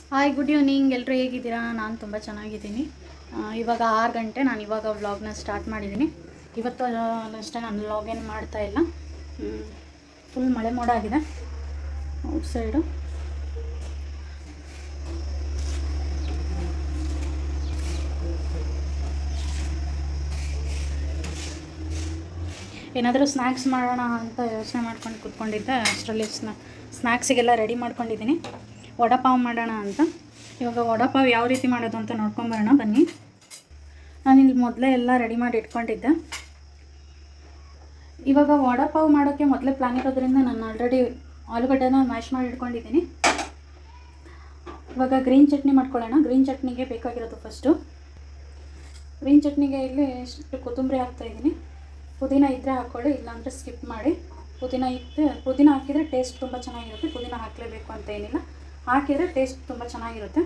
hi good evening ಎಲ್ಲರೂ ಹೇಗಿದ್ದೀರಾ ನಾನು ತುಂಬ ಚೆನ್ನಾಗಿದ್ದೀನಿ ಆ, ಇವಾಗ ಆರು ಗಂಟೆ ನಾನು ಇವಾಗ ವ್ಲಾಗ್ನ ಸ್ಟಾರ್ಟ್ ಮಾಡಿದ್ದೀನಿ ಇವತ್ತು ಅಷ್ಟೇ ನಾನು ವ್ಲಾಗ್ ಏನು ಮಾಡ್ತಾ ಇಲ್ಲ ಫುಲ್ ಮಳೆ ಮೋಡ ಆಗಿದೆ ಔಟ್ ಸೈಡು ಏನಾದರೂ ಸ್ನ್ಯಾಕ್ಸ್ ಮಾಡೋಣ ಅಂತ ಯೋಚನೆ ಮಾಡ್ಕೊಂಡು ಕೂತ್ಕೊಂಡಿದ್ದೆ ಅಷ್ಟರಲ್ಲಿ ಸ್ನಾ ಸ್ನ್ಯಾಕ್ಸಿಗೆಲ್ಲ ರೆಡಿ ಮಾಡ್ಕೊಂಡಿದ್ದೀನಿ ವಡಪಾವ್ ಮಾಡೋಣ ಅಂತ ಇವಾಗ ವಡಪಾವ್ ಯಾವ ರೀತಿ ಮಾಡೋದು ಅಂತ ನೋಡ್ಕೊಂಬರೋಣ ಬನ್ನಿ ನಾನು ಇಲ್ಲಿ ಮೊದಲೇ ಎಲ್ಲ ರೆಡಿ ಮಾಡಿ ಇಟ್ಕೊಂಡಿದ್ದೆ ಇವಾಗ ವಡಪಾವ್ ಮಾಡೋಕ್ಕೆ ಮೊದಲೇ ಪ್ಲ್ಯಾನ್ ಇರೋದ್ರಿಂದ ನಾನು ಆಲ್ರೆಡಿ ಆಲೂಗಡ್ಡೆನ ಮ್ಯಾಶ್ ಮಾಡಿ ಇಟ್ಕೊಂಡಿದ್ದೀನಿ ಇವಾಗ ಗ್ರೀನ್ ಚಟ್ನಿ ಮಾಡ್ಕೊಳ್ಳೋಣ ಗ್ರೀನ್ ಚಟ್ನಿಗೆ ಬೇಕಾಗಿರೋದು ಫಸ್ಟು ಗ್ರೀನ್ ಚಟ್ನಿಗೆ ಇಲ್ಲಿ ಇಷ್ಟು ಕೊತ್ತಂಬರಿ ಹಾಕ್ತಾಯಿದ್ದೀನಿ ಪುದೀನ ಇದ್ದರೆ ಹಾಕ್ಕೊಳ್ಳಿ ಇಲ್ಲಾಂದರೆ ಸ್ಕಿಪ್ ಮಾಡಿ ಪುದೀನ ಇತ್ತು ಪುದೀನ ಹಾಕಿದರೆ ಟೇಸ್ಟ್ ತುಂಬ ಚೆನ್ನಾಗಿರುತ್ತೆ ಪುದೀನ ಹಾಕಲೇಬೇಕು ಅಂತ ಏನಿಲ್ಲ ಹಾಕಿದರೆ ಟೇಸ್ಟ್ ತುಂಬ ಚೆನ್ನಾಗಿರುತ್ತೆ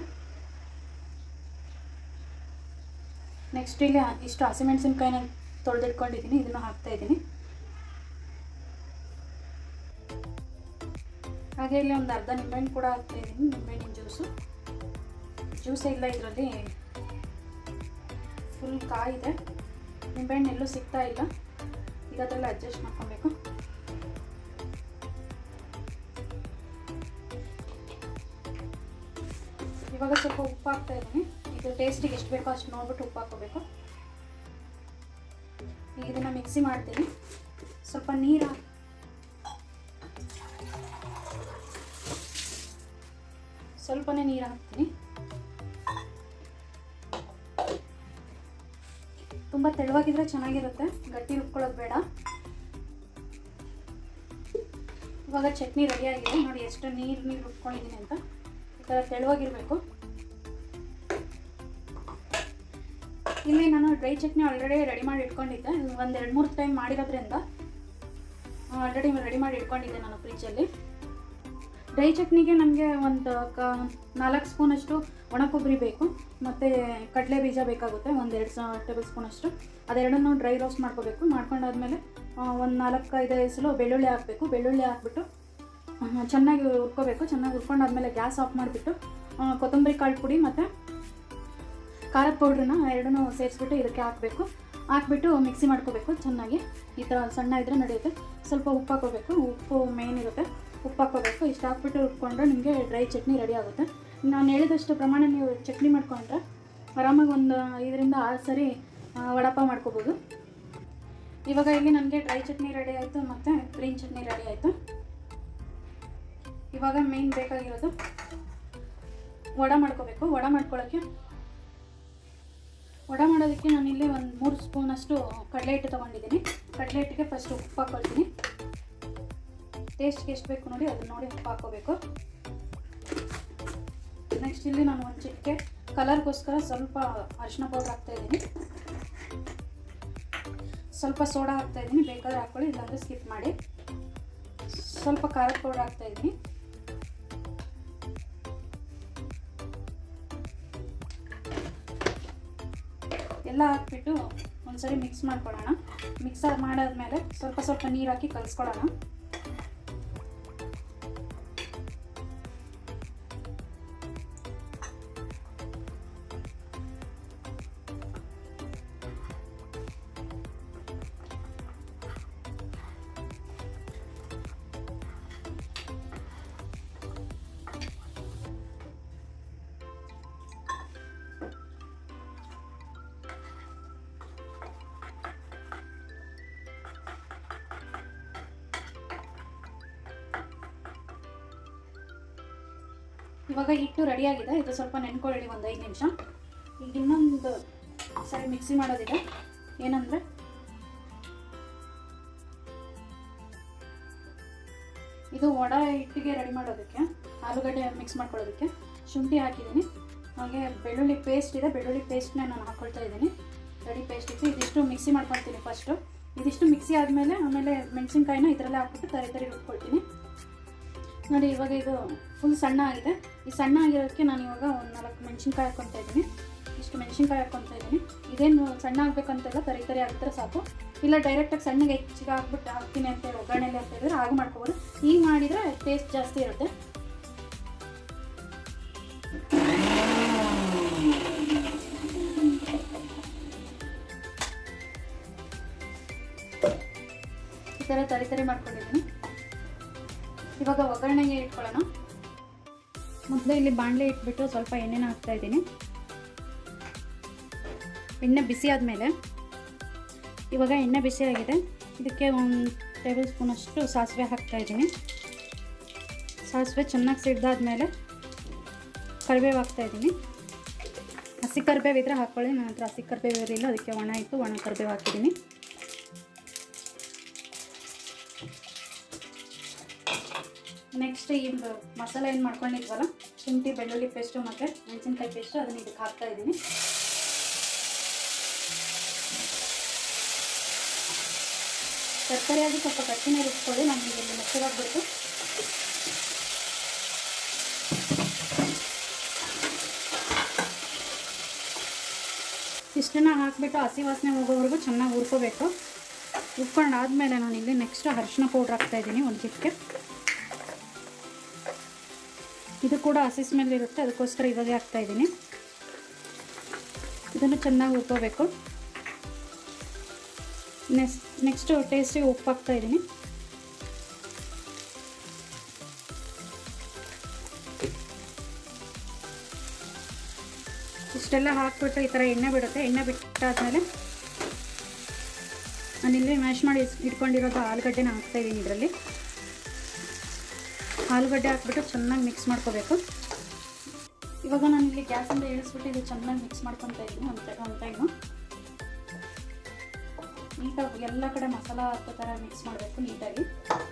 ನೆಕ್ಸ್ಟ್ ಇಲ್ಲಿ ಇಷ್ಟು ಹಸಿಮೆಣಸಿನ್ಕಾಯಿನ ತೊಳೆದಿಟ್ಕೊಂಡಿದ್ದೀನಿ ಇದನ್ನು ಹಾಕ್ತಾಯಿದ್ದೀನಿ ಹಾಗೆ ಇಲ್ಲಿ ಒಂದು ಅರ್ಧ ನಿಂಬೆಹಣ್ಣು ಕೂಡ ಹಾಕ್ತಾಯಿದ್ದೀನಿ ನಿಂಬೆಹಣ್ಣಿನ ಜ್ಯೂಸು ಜ್ಯೂಸೇ ಇಲ್ಲ ಇದರಲ್ಲಿ ಫುಲ್ ಕಾಯಿದೆ ನಿಂಬೆಹಣ್ಣು ಎಲ್ಲೂ ಸಿಗ್ತಾ ಇಲ್ಲ ಈಗ ಅದರಲ್ಲಿ ಅಡ್ಜಸ್ಟ್ ಮಾಡ್ಕೊಬೇಕು ಇವಾಗ ಸ್ವಲ್ಪ ಉಪ್ಪು ಹಾಕ್ತಾ ಇದ್ದೀನಿ ಇದು ಟೇಸ್ಟಿಗೆ ಎಷ್ಟು ಬೇಕೋ ಅಷ್ಟು ನೋಡ್ಬಿಟ್ಟು ಉಪ್ಪು ಹಾಕೋಬೇಕು ಈಗ ಇದನ್ನು ಮಿಕ್ಸಿ ಮಾಡ್ತೀನಿ ಸ್ವಲ್ಪ ನೀರು ಹಾಕ್- ಸ್ವಲ್ಪನೇ ನೀರು ಹಾಕ್ತೀನಿ ತುಂಬ ತೆಳುವಾಗಿದ್ರೆ ಚೆನ್ನಾಗಿರುತ್ತೆ ಗಟ್ಟಿ ರುಬ್ಕೊಳ್ಳೋದು ಬೇಡ ಇವಾಗ ಚಟ್ನಿ ರೆಡಿ ಆಗಿದೆ ನೋಡಿ ಎಷ್ಟು ನೀರು ನೀರು ರುಬ್ಕೊಂಡಿದ್ದೀನಿ ಅಂತ ಈ ಥರ ತೆಳುವಾಗಿರಬೇಕು ಇಲ್ಲಿ ನಾನು ಡ್ರೈ ಚಟ್ನಿ ಆಲ್ರೆಡಿ ರೆಡಿ ಮಾಡಿ ಇಟ್ಕೊಂಡಿದ್ದೆ ಒಂದು ಎರಡು ಮೂರು ಟೈಮ್ ಮಾಡಿರೋದ್ರಿಂದ ಆಲ್ರೆಡಿ ರೆಡಿ ಮಾಡಿ ಇಟ್ಕೊಂಡಿದ್ದೆ ನಾನು ಫ್ರಿಜ್ಜಲ್ಲಿ ಡ್ರೈ ಚಟ್ನಿಗೆ ನನಗೆ ಒಂದು ಕ ನಾಲ್ಕು ಸ್ಪೂನಷ್ಟು ಒಣ ಕೊಬ್ಬರಿ ಬೇಕು ಮತ್ತು ಕಡಲೆ ಬೀಜ ಬೇಕಾಗುತ್ತೆ ಒಂದು ಎರಡು ಸ ಟೇಬಲ್ ಸ್ಪೂನಷ್ಟು ಅದೆರಡನ್ನು ಡ್ರೈ ರೋಸ್ಟ್ ಮಾಡ್ಕೋಬೇಕು ಮಾಡ್ಕೊಂಡಾದ್ಮೇಲೆ ಒಂದು ನಾಲ್ಕು ಐದು ಹೆಸಲು ಬೆಳ್ಳುಳ್ಳಿ ಹಾಕಬೇಕು ಬೆಳ್ಳುಳ್ಳಿ ಹಾಕ್ಬಿಟ್ಟು ಆ, ಚೆನ್ನಾಗಿ ಹುರ್ಕೋಬೇಕು ಚೆನ್ನಾಗಿ ಹುರ್ಕೊಂಡಾದ್ಮೇಲೆ ಗ್ಯಾಸ್ ಆಫ್ ಮಾಡಿಬಿಟ್ಟು ಕೊತ್ತಂಬರಿ ಕಾಳು ಪುಡಿ ಮತ್ತು ಖಾರದ ಪೌಡ್ರನ್ನ ಎರಡನ್ನೂ ಸೇರಿಸ್ಬಿಟ್ಟು ಇದಕ್ಕೆ ಹಾಕಬೇಕು ಹಾಕ್ಬಿಟ್ಟು ಮಿಕ್ಸಿ ಮಾಡ್ಕೋಬೇಕು ಚೆನ್ನಾಗಿ ಈ ಥರ ಸಣ್ಣ ಇದ್ದರೆ ನಡೆಯುತ್ತೆ ಸ್ವಲ್ಪ ಉಪ್ಪು ಹಾಕೋಬೇಕು ಉಪ್ಪು ಮೇನ್ ಇರುತ್ತೆ ಉಪ್ಪು ಹಾಕೋಬೇಕು ಇಷ್ಟು ಹಾಕ್ಬಿಟ್ಟು ಉಟ್ಕೊಂಡ್ರೆ ನಿಮಗೆ ಡ್ರೈ ಚಟ್ನಿ ರೆಡಿ ಆಗುತ್ತೆ ನಾನು ಹೇಳಿದಷ್ಟು ಪ್ರಮಾಣ ನೀವು ಚಟ್ನಿ ಮಾಡ್ಕೊಂಡ್ರೆ ಆರಾಮಾಗಿ ಒಂದು ಐದರಿಂದ ಆರು ಸರಿ ಆ, ವಡಪಾವ್ ಮಾಡ್ಕೋಬೋದು ಇವಾಗ ಇಲ್ಲಿ ನನಗೆ ಡ್ರೈ ಚಟ್ನಿ ರೆಡಿ ಆಯಿತು ಮತ್ತು ಗ್ರೀನ್ ಚಟ್ನಿ ರೆಡಿ ಆಯಿತು ಇವಾಗ ಮೇನ್ ಬೇಕಾಗಿರೋದು ವಡ ಮಾಡ್ಕೋಬೇಕು ವಡ ಮಾಡ್ಕೊಳ್ಳೋಕ್ಕೆ ವಡ ಮಾಡೋದಕ್ಕೆ ನಾನಿಲ್ಲಿ ಒಂದು ಮೂರು ಸ್ಪೂನಷ್ಟು ಕಡಲೆ ಹಿಟ್ಟು ತೊಗೊಂಡಿದ್ದೀನಿ ಕಡಲೆ ಹಿಟ್ಟಿಗೆ ಫಸ್ಟ್ ಉಪ್ಪು ಹಾಕ್ಕೊಳ್ತೀನಿ ಟೇಸ್ಟ್ಗೆ ಎಷ್ಟು ಬೇಕು ನೋಡಿ ಅದನ್ನ ನೋಡಿ ಉಪ್ಪು ಹಾಕ್ಕೋಬೇಕು ನೆಕ್ಸ್ಟ್ ಇಲ್ಲಿ ನಾನು ಒಂದು ಚಿಟಿಕೆ ಕಲರ್ಗೋಸ್ಕರ ಸ್ವಲ್ಪ ಅರಿಶಿನ ಪೌಡ್ರ್ ಹಾಕ್ತಾಯಿದ್ದೀನಿ ಸ್ವಲ್ಪ ಸೋಡಾ ಹಾಕ್ತಾಯಿದ್ದೀನಿ ಬೇಕಾದ್ರೆ ಹಾಕ್ಕೊಳ್ಳಿ ಇಲ್ಲಾಂದರೆ ಸ್ಕಿಪ್ ಮಾಡಿ ಸ್ವಲ್ಪ ಖಾರದ ಪೌಡ್ರ್ ಹಾಕ್ತಾಯಿದ್ದೀನಿ ಎಲ್ಲ ಹಾಕ್ಬಿಟ್ಟು ಒಂದ್ಸರಿ ಮಿಕ್ಸ್ ಮಾಡ್ಕೊಳ್ಳೋಣ ಮಿಕ್ಸ್ ಮಾಡಾದ್ಮೇಲೆ ಸ್ವಲ್ಪ ಸ್ವಲ್ಪ ನೀರು ಹಾಕಿ ಕಲಿಸ್ಕೊಳ್ಳೋಣ ಇವಾಗ ಹಿಟ್ಟು ರೆಡಿಯಾಗಿದೆ ಇದು ಸ್ವಲ್ಪ ನೆನ್ಕೊಳ್ಳಿ ಒಂದು ಐದು ನಿಮಿಷ ಈಗ ಇನ್ನೊಂದು ಸರಿ ಮಿಕ್ಸಿ ಮಾಡೋದಿದೆ ಏನಂದರೆ ಇದು ವಡ ಹಿಟ್ಟಿಗೆ ರೆಡಿ ಮಾಡೋದಕ್ಕೆ ಆಲೂಗಡ್ಡೆ ಮಿಕ್ಸ್ ಮಾಡ್ಕೊಳ್ಳೋದಕ್ಕೆ ಶುಂಠಿ ಹಾಕಿದ್ದೀನಿ ಹಾಗೆ ಬೆಳ್ಳುಳ್ಳಿ ಪೇಸ್ಟ್ ಇದೆ ಬೆಳ್ಳುಳ್ಳಿ ಪೇಸ್ಟ್ನ ನಾನು ಹಾಕ್ಕೊಳ್ತಾ ಇದ್ದೀನಿ ರೆಡಿ ಪೇಸ್ಟ್ ಇತ್ತು ಇದಿಷ್ಟು ಮಿಕ್ಸಿ ಮಾಡ್ಕೊಳ್ತೀನಿ ಫಸ್ಟು ಇದಿಷ್ಟು ಮಿಕ್ಸಿ ಆದಮೇಲೆ ಆಮೇಲೆ ಮೆಣಸಿನ್ಕಾಯಿನ ಇದರಲ್ಲೇ ಹಾಕ್ಬಿಟ್ಟು ತರಿ ತರಿ ರುಬ್ಕೊಳ್ತೀನಿ ನೋಡಿ ಇವಾಗ ಇದು ಫುಲ್ ಸಣ್ಣ ಆಗಿದೆ ಈ ಸಣ್ಣ ಆಗಿರೋದಕ್ಕೆ ನಾನು ಇವಾಗ ಒಂದು ನಾಲ್ಕು ಮೆಣಸಿನ್ಕಾಯಿ ಹಾಕ್ಕೊತಾ ಇದ್ದೀನಿ ಇಷ್ಟು ಮೆಣಸಿನ್ಕಾಯಿ ಹಾಕ್ಕೊತಾ ಇದ್ದೀನಿ ಇದೇನು ಸಣ್ಣ ಆಗಬೇಕಂತೆಲ್ಲ ತರಿ ತರಿ ಆಗಿದ್ರೆ ಸಾಕು ಇಲ್ಲ ಡೈರೆಕ್ಟಾಗಿ ಸಣ್ಣಗೆ ಹೆಚ್ಚಿಗೆ ಹಾಕ್ಬಿಟ್ಟು ಹಾಕ್ತೀನಿ ಅಂತ ಹೇಳಿ ಒಗ್ಗರಣೆಲಿ ಅಂತ ಹೇಳಿದ್ರೆ ಹಾಗೆ ಮಾಡ್ಕೋಬೋದು ಈಗ ಮಾಡಿದರೆ ಟೇಸ್ಟ್ ಜಾಸ್ತಿ ಇರುತ್ತೆ ಥರ ತರಿ ತರಿ ಮಾಡ್ಕೊಂಡಿದ್ದೀನಿ ಇವಾಗ ಒಗ್ಗರಣೆಗೆ ಇಟ್ಕೊಳ್ಳೋಣ ಮೊದಲು ಇಲ್ಲಿ ಬಾಣಲೆ ಇಟ್ಬಿಟ್ಟು ಸ್ವಲ್ಪ ಎಣ್ಣೆನ ಹಾಕ್ತಾ ಇದ್ದೀನಿ ಎಣ್ಣೆ ಬಿಸಿ ಆದಮೇಲೆ ಇವಾಗ ಎಣ್ಣೆ ಬಿಸಿ ಆಗಿದೆ ಇದಕ್ಕೆ ಒಂದು ಟೇಬಲ್ ಸ್ಪೂನಷ್ಟು ಸಾಸಿವೆ ಹಾಕ್ತಾ ಇದ್ದೀನಿ ಸಾಸಿವೆ ಚೆನ್ನಾಗಿ ಸಿಡ್ದಾದ್ಮೇಲೆ ಕರಿಬೇವು ಹಾಕ್ತಾ ಇದ್ದೀನಿ ಹಸಿ ಕರಿಬೇವು ಇದ್ರೆ ಹಾಕ್ಕೊಳ್ಳಿ ನನ್ನ ಹತ್ರ ಹಸಿ ಕರಿಬೇವು ಇರಲಿಲ್ಲ ಅದಕ್ಕೆ ಒಣ ಇತ್ತು ಒಣ ಕರಿಬೇವು ಹಾಕಿದ್ದೀನಿ ನೆಕ್ಸ್ಟ್ ಈ ಬ- ಮಸಾಲೆ ಏನು ಮಾಡ್ಕೊಂಡಿದ್ವಲ್ಲ ಶುಂಠಿ ಬೆಳ್ಳುಳ್ಳಿ ಪೇಸ್ಟು ಮತ್ತು ಮೆಣಸಿನ್ಕಾಯಿ ಪೇಸ್ಟು ಅದನ್ನು ಇದಕ್ಕೆ ಹಾಕ್ತಾ ಇದ್ದೀನಿ ತರಕಾರಿಯಾಗಿ ಸ್ವಲ್ಪ ಕಟ್ಟಿನ ರುಬ್ಕೊಳ್ಳಿ ನಮಗೆ ಇಲ್ಲಿ ಮೆತ್ತಗಾಗ್ಬಿಟ್ಟು ಇಷ್ಟನ್ನು ಹಾಕಿಬಿಟ್ಟು ಹಸಿ ವಾಸನೆ ಹೋಗೋವರೆಗೂ ಚೆನ್ನಾಗಿ ಹುರ್ಕೋಬೇಕು ಹುರ್ಕೊಂಡು ಆದಮೇಲೆ ನಾನು ಇಲ್ಲಿ ನೆಕ್ಸ್ಟ್ ಅರಿಶಿನ ಪೌಡ್ರ್ ಹಾಕ್ತಾಯಿದ್ದೀನಿ ಒಂದು ಚಿಟಿಕೆ ಇದು ಕೂಡ ಹಸಿ ಸ್ಮೆಲ್ ಇರುತ್ತೆ ಅದಕ್ಕೋಸ್ಕರ ಇವಾಗೆ ಹಾಕ್ತಾಯಿದ್ದೀನಿ ಇದನ್ನು ಚೆನ್ನಾಗಿ ಹುರ್ಕೋಬೇಕು ನೆಕ್ಸ್ಟ್ ನೆಕ್ಸ್ಟು ಟೇಸ್ಟಿಗೆ ಉಪ್ಪು ಹಾಕ್ತಾ ಇದ್ದೀನಿ ಇಷ್ಟೆಲ್ಲ ಹಾಕ್ಬಿಟ್ಟು ಈ ಥರ ಎಣ್ಣೆ ಬಿಡುತ್ತೆ ಎಣ್ಣೆ ಬಿಟ್ಟಾದ್ಮೇಲೆ ನಾನಿಲ್ಲಿ ಮ್ಯಾಶ್ ಮಾಡಿ ಇಸ್- ಇಟ್ಕೊಂಡಿರೋದು ಆಲೂಗಡ್ಡೆನ ಹಾಕ್ತಾಯಿದ್ದೀನಿ ಇದರಲ್ಲಿ ಆಲೂಗಡ್ಡೆ ಹಾಕ್ಬಿಟ್ಟು ಚೆನ್ನಾಗಿ ಮಿಕ್ಸ್ ಮಾಡ್ಕೋಬೇಕು ಇವಾಗ ನಾನಿಲ್ಲಿ ಗ್ಯಾಸಿಂದ ಇಳಿಸ್ಬಿಟ್ಟು ಇದು ಚೆನ್ನಾಗಿ ಮಿಕ್ಸ್ ಮಾಡ್ಕೊತಾ ಇದ್ದೀನಿ ಒಂದು ಒಂದು ಟೈಮು ನೀಟಾಗಿ ಎಲ್ಲ ಕಡೆ ಮಸಾಲ ಹಾಕೋ ಥರ ಮಿಕ್ಸ್ ಮಾಡಬೇಕು ನೀಟಾಗಿ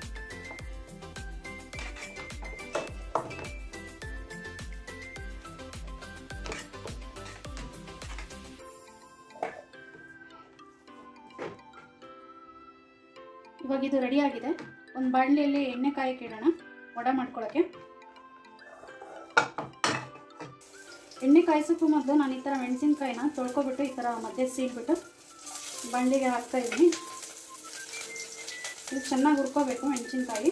ಇವಾಗ ಇದು ರೆಡಿ ಆಗಿದೆ ಒಂದು ಬಾಣಲಿಯಲ್ಲಿ ಎಣ್ಣೆ ಕಾಯಕ್ಕೆ ಇಡೋಣ ವಡೆ ಮಾಡ್ಕೊಳ್ಳೋಕ್ಕೆ ಎಣ್ಣೆ ಕಾಯಿಸೋಕ್ಕೂ ಮೊದಲು ನಾನು ಈ ಥರ ಮೆಣಸಿನ್ಕಾಯಿನ ತೊಳ್ಕೊಬಿಟ್ಟು ಈ ಥರ ಮಧ್ಯೆ ಸೀಲ್ಬಿಟ್ಟು ಬಾಣಲಿಗೆ ಹಾಕ್ತಾ ಇದ್ದೀನಿ ಇದು ಚೆನ್ನಾಗಿ ಹುರ್ಕೋಬೇಕು ಮೆಣಸಿನ್ಕಾಯಿ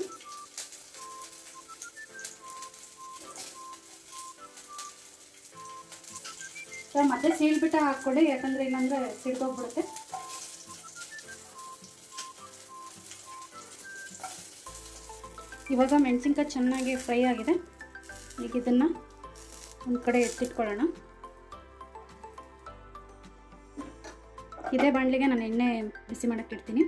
ಸರ್ ಮತ್ತೆ ಸೀಳ್ಬಿಟ್ಟು ಹಾಕ್ಕೊಳ್ಳಿ ಯಾಕಂದರೆ ಇಲ್ಲಾಂದರೆ ಸಿಡ್ದೋಗ್ಬಿಡುತ್ತೆ ಇವಾಗ ಮೆಣಸಿನ್ಕಾಯಿ ಚೆನ್ನಾಗಿ ಫ್ರೈ ಆಗಿದೆ ಈಗ ಇದನ್ನು ಒಂದು ಕಡೆ ಎತ್ತಿಟ್ಕೊಳ್ಳೋಣ ಇದೇ ಬಾಣಲಿಗೆ ನಾನು ಎಣ್ಣೆ ಬಿಸಿ ಮಾಡೋಕ್ಕೆ ಇಡ್ತೀನಿ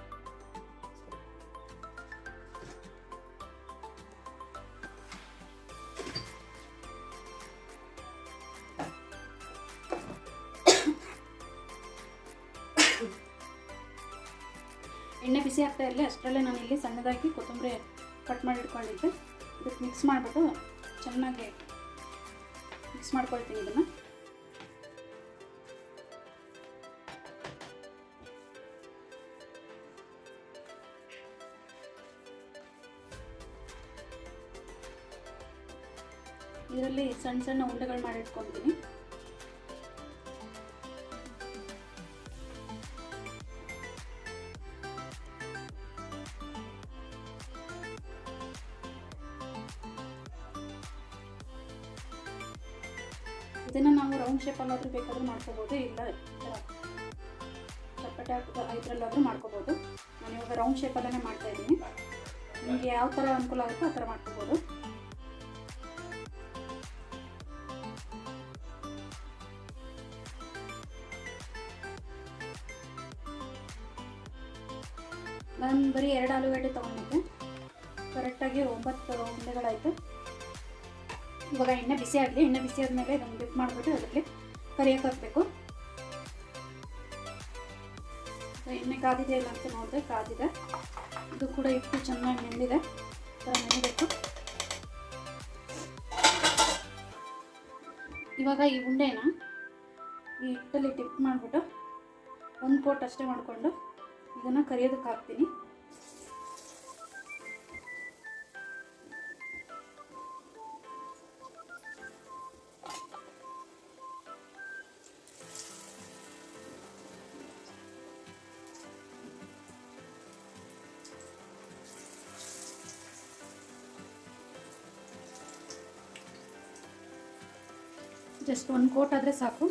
ಎಣ್ಣೆ ಬಿಸಿ ಆಗ್ತಾ ಇರಲಿ ಅಷ್ಟರಲ್ಲೇ ನಾನು ಇಲ್ಲಿ ಸಣ್ಣದಾಗಿ ಕೊತ್ತಂಬರಿ ಕಟ್ ಮಾಡಿ ಇಟ್ಕೊಂಡಿದ್ದೆ ಇದಕ್ಕೆ ಮಿಕ್ಸ್ ಮಾಡಿಬಿಟ್ಟು ಚೆನ್ನಾಗಿ ಮಿಕ್ಸ್ ಮಾಡ್ಕೊಳ್ತೀನಿ ಇದನ್ನು ಇದರಲ್ಲಿ ಸಣ್ಣ ಸಣ್ಣ ಉಂಡೆಗಳು ಮಾಡಿ ಇಟ್ಕೊತೀನಿ ಇದನ್ನು ನಾವು ರೌಂಡ್ ಶೇಪಲ್ಲಾದರೂ ಬೇಕಾದರೂ ಮಾಡ್ಕೋಬೋದು ಇಲ್ಲ ಈ ಥರ ಚಪ್ಪಟೆ ಇದರಲ್ಲಾದರೂ ಮಾಡ್ಕೋಬೋದು ನಾನು ಇವಾಗ ರೌಂಡ್ ಶೇಪಲ್ಲೇ ಮಾಡ್ತಾ ಇದ್ದೀನಿ ನಿಮಗೆ ಯಾವ ಥರ ಅನುಕೂಲ ಆಗುತ್ತೋ ಆ ಥರ ಮಾಡ್ಕೋಬೋದು ನಾನು ಬರೀ ಎರಡು ಆಲೂಗಡ್ಡೆ ತೊಗೊಂಡಿದ್ದೆ ಕರೆಕ್ಟಾಗಿ ಒಂಬತ್ತು ಉಂಡೆಗಳಾಯಿತು ಇವಾಗ ಎಣ್ಣೆ ಬಿಸಿ ಆಗಲಿ ಎಣ್ಣೆ ಬಿಸಿ ಆದಮೇಲೆ ಇದನ್ನು ಬಿಟ್ ಮಾಡಿಬಿಟ್ಟು ಅದರಲ್ಲಿ ಕರಿಯಕ್ಕೆ ಹಾಕಬೇಕು ಎಣ್ಣೆ ಕಾದಿದೆ ಇಲ್ಲ ಅಂತ ನೋಡಿದ್ರೆ ಕಾದಿದೆ ಇದು ಕೂಡ ಇಟ್ಟು ಚೆನ್ನಾಗಿ ನೆಂದಿದೆ ಈ ಥರ ನೆನೆಬೇಕು ಇವಾಗ ಈ ಉಂಡೆನ ಈ ಹಿಟ್ಟಲ್ಲಿ ಟಿಪ್ ಮಾಡಿಬಿಟ್ಟು ಒಂದು ಕೋಟ್ ಅಷ್ಟೇ ಮಾಡಿಕೊಂಡು ಇದನ್ನು ಕರಿಯೋದಕ್ಕೆ ಹಾಕ್ತೀನಿ ಜಸ್ಟ್ ಒಂದು ಕೋಟ್ ಆದರೆ ಸಾಕು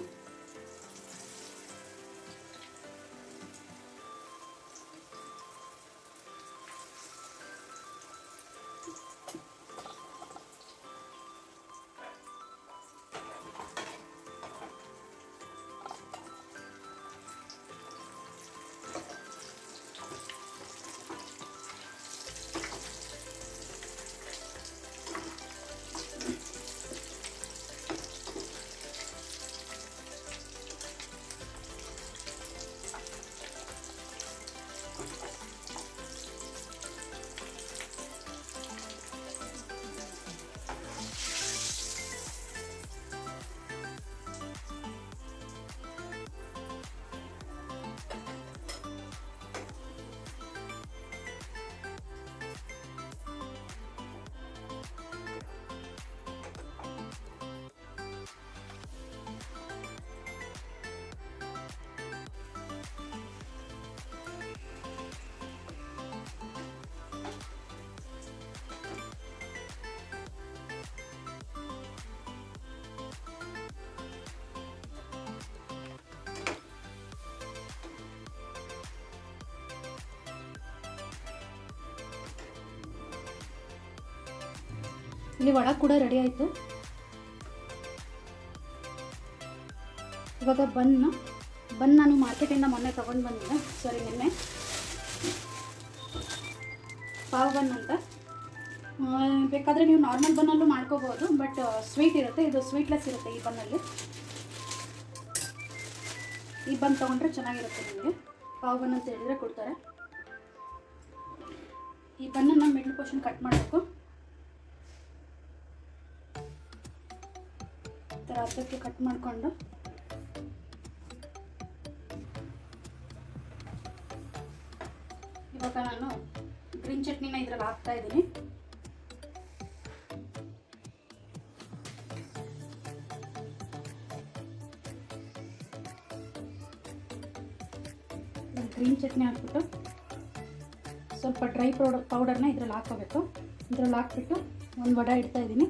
ಇಲ್ಲಿ ವಡ ಕೂಡ ರೆಡಿ ಆಯಿತು ಇವಾಗ ಬನ್ನ ಬನ್ ನಾನು ಮಾರ್ಕೆಟಿಂದ ಮೊನ್ನೆ ತೊಗೊಂಡು ಬಂದಿದ್ದೆ ಸಾರಿ ನಿನ್ನೆ ಪಾವ್ ಬನ್ ಅಂತ ಆ, ಬೇಕಾದರೆ ನೀವು ನಾರ್ಮಲ್ ಬನ್ನಲ್ಲೂ ಮಾಡ್ಕೋಬೋದು ಬಟ್ ಸ್ವೀಟ್ ಇರುತ್ತೆ ಇದು ಸ್ವೀಟ್ಲೆಸ್ ಇರುತ್ತೆ ಈ ಬನ್ನಲ್ಲಿ ಈ ಬನ್ ತೊಗೊಂಡ್ರೆ ಚೆನ್ನಾಗಿರುತ್ತೆ ನಿಮಗೆ ಪಾವ್ ಬನ್ ಅಂತ ಹೇಳಿದ್ರೆ ಕೊಡ್ತಾರೆ ಈ ಬನ್ನನ್ನು ಮಿಡ್ಲ್ ಪೋರ್ಷನ್ ಕಟ್ ಮಾಡಬೇಕು ಈ ಥರ ಅರ್ಧಕ್ಕೆ ಕಟ್ ಮಾಡಿಕೊಂಡು ಇವಾಗ ನಾನು ಗ್ರೀನ್ ಚಟ್ನಿನ ಇದ್ರಲ್ಲಿ ಹಾಕ್ತಾ ಇದ್ದೀನಿ ಗ್ರೀನ್ ಚಟ್ನಿ ಹಾಕ್ಬಿಟ್ಟು ಸ್ವಲ್ಪ ಡ್ರೈ ಪೌಡರ್ ಪೌಡರ್ನ ಇದ್ರಲ್ಲಿ ಹಾಕೋಬೇಕು ಇದ್ರಲ್ಲಿ ಹಾಕ್ಬಿಟ್ಟು ಒಂದು ವಡ ಇಡ್ತಾ ಇದ್ದೀನಿ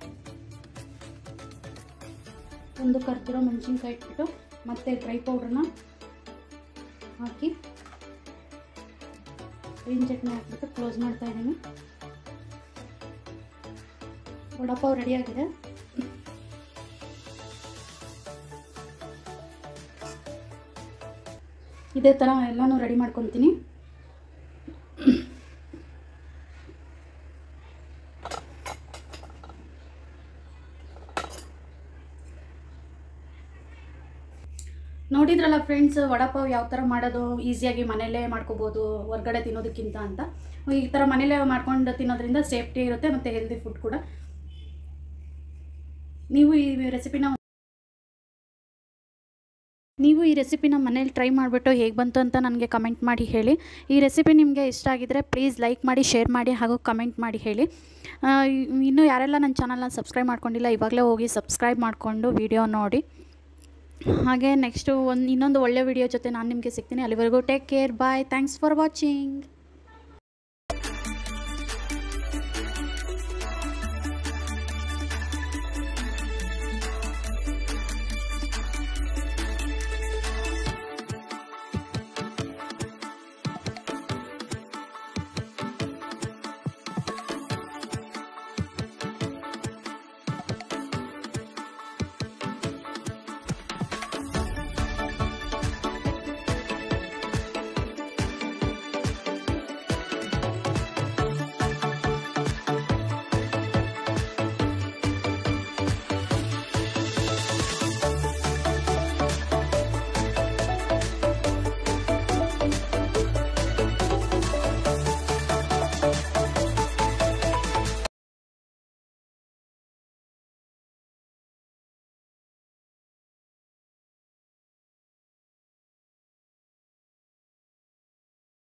ಒಂದು ಕರ್ದಿರೋ ಮೆಣಸಿನ್ಕಾಯಿ ಇಟ್ಬಿಟ್ಟು ಮತ್ತೆ ಡ್ರೈ ಪೌಡ್ರನ್ನ ಹಾಕಿ ಗ್ರೀನ್ ಚಟ್ನಿ ಹಾಕ್ಬಿಟ್ಟು ಕ್ಲೋಸ್ ಮಾಡ್ತಾ ಇದ್ದೀನಿ ವಡಪಾವ್ ರೆಡಿಯಾಗಿದೆ ಇದೇ ಥರ ಎಲ್ಲನೂ ರೆಡಿ ಮಾಡ್ಕೊತೀನಿ ನೋಡಿದ್ರಲ್ಲ ಫ್ರೆಂಡ್ಸ್ ವಡಪಾವ್ ಯಾವ ಥರ ಮಾಡೋದು ಈಸಿಯಾಗಿ ಮನೆಯಲ್ಲೇ ಮಾಡ್ಕೋಬೋದು ಹೊರ್ಗಡೆ ತಿನ್ನೋದಕ್ಕಿಂತ ಅಂತ ಈ ಥರ ಮನೇಲೇ ಮಾಡ್ಕೊಂಡು ತಿನ್ನೋದ್ರಿಂದ ಸೇಫ್ಟಿ ಇರುತ್ತೆ ಮತ್ತು ಹೆಲ್ದಿ ಫುಡ್ ಕೂಡ ನೀವು ಈ ರೆಸಿಪಿನ ನೀವು ಈ ರೆಸಿಪಿನ ಮನೇಲಿ ಟ್ರೈ ಮಾಡಿಬಿಟ್ಟು ಹೇಗೆ ಬಂತು ಅಂತ ನನಗೆ ಕಮೆಂಟ್ ಮಾಡಿ ಹೇಳಿ ಈ ರೆಸಿಪಿ ನಿಮಗೆ ಇಷ್ಟ ಆಗಿದರೆ ಪ್ಲೀಸ್ ಲೈಕ್ ಮಾಡಿ ಶೇರ್ ಮಾಡಿ ಹಾಗೂ ಕಮೆಂಟ್ ಮಾಡಿ ಹೇಳಿ ಆ, ಇನ್ನೂ ಯಾರೆಲ್ಲ ನನ್ನ ಚಾನಲ್ನ ಸಬ್ಸ್ಕ್ರೈಬ್ ಮಾಡ್ಕೊಂಡಿಲ್ಲ ಇವಾಗಲೇ ಹೋಗಿ ಸಬ್ಸ್ಕ್ರೈಬ್ ಮಾಡಿಕೊಂಡು ವಿಡಿಯೋ ನೋಡಿ ಹಾಗೆ ನೆಕ್ಸ್ಟು ಒಂದು ಇನ್ನೊಂದು ಒಳ್ಳೆ ವಿಡಿಯೋ ಜೊತೆ ನಾನು ನಿಮಗೆ ಸಿಗ್ತೀನಿ ಅಲ್ಲಿವರೆಗೂ take care bye thanks for watching